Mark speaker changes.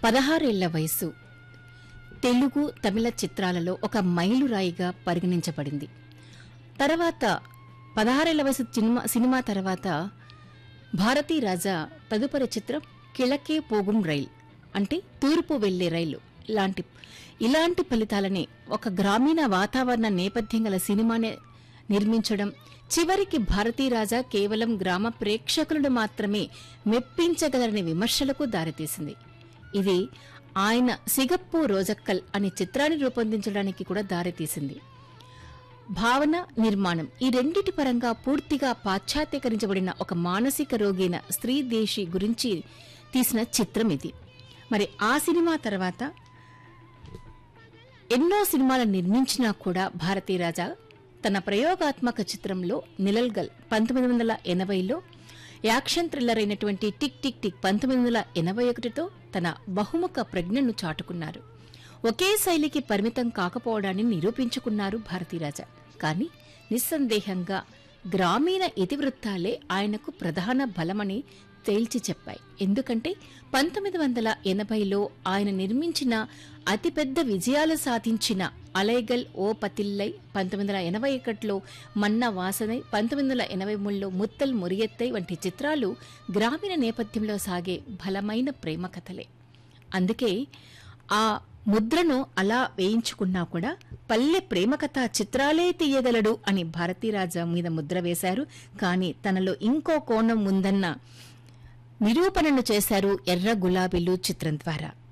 Speaker 1: పదహారేళ్ల వయసు తెలుగు తమిళ చిత్రాలలో ఒక మైలురాయిగా పరిగణించబడింది తర్వాత పదహారేళ్ల వయసు సినిమా సినిమా తర్వాత భారతీ రాజా తదుపరి చిత్రం కిళకే పోగుం రైల్ అంటే తూర్పు వెళ్లే రైలు లాంటి ఇలాంటి ఫలితాలని ఒక గ్రామీణ వాతావరణ నేపథ్యం గల సినిమానే నిర్మించడం చివరికి భారతీ రాజా కేవలం గ్రామ ప్రేక్షకులను మాత్రమే మెప్పించగలరని విమర్శలకు దారితీసింది ఇది ఆయన సిగప్పు రోజక్కల్ అనే చిత్రాన్ని రూపొందించడానికి కూడా దారితీసింది భావన నిర్మాణం ఈ రెండిటి పరంగా పూర్తిగా పాశ్చాత్యకరించబడిన ఒక మానసిక రోగిన స్త్రీ దేశి గురించి తీసిన చిత్రం ఇది మరి ఆ సినిమా తర్వాత ఎన్నో సినిమాలు నిర్మించినా కూడా భారతీ రాజా తన ప్రయోగాత్మక చిత్రంలో నిలల్గల్ పంతొమ్మిది వందల ఎనభైలో యాక్షన్ థ్రిల్లర్ అయినటువంటి టిక్ టిక్ టిక్ పంతొమ్మిది వందల ఎనభై ఒకటితో తన బహుముఖ ప్రజ్ఞను చాటుకున్నారు ఒకే శైలికి పరిమితం కాకపోవడాన్ని నిరూపించుకున్నారు భారతీరాజా కానీ నిస్సందేహంగా గ్రామీణ ఇతివృత్తాలే ఆయనకు ప్రధాన బలమని తేల్చి చెప్పాయి ఎందుకంటే పంతొమ్మిది వందల ఎనభైలో ఆయన నిర్మించిన అతిపెద్ద విజయాలు సాధించిన అలైగల్ ఓ పతిల్లై పంతొమ్మిది వందల ఎనభై ఒకటిలో మన్న వాసనై పంతొమ్మిది వందల ఎనభై మూడులో ముత్తల్ మురియత్తై వంటి చిత్రాలు గ్రామీణ నేపథ్యంలో సాగే బలమైన ప్రేమ కథలే అందుకే ఆ ముద్రను అలా వేయించుకున్నా కూడా పల్లె ప్రేమకథ చిత్రాలే తీయగలడు అని భారతీరాజా మీద ముద్ర వేశారు కానీ తనలో ఇంకో కోణం ఉందన్న నిరూపణను చేశారు ఎర్ర గులాబీలు చిత్రం ద్వారా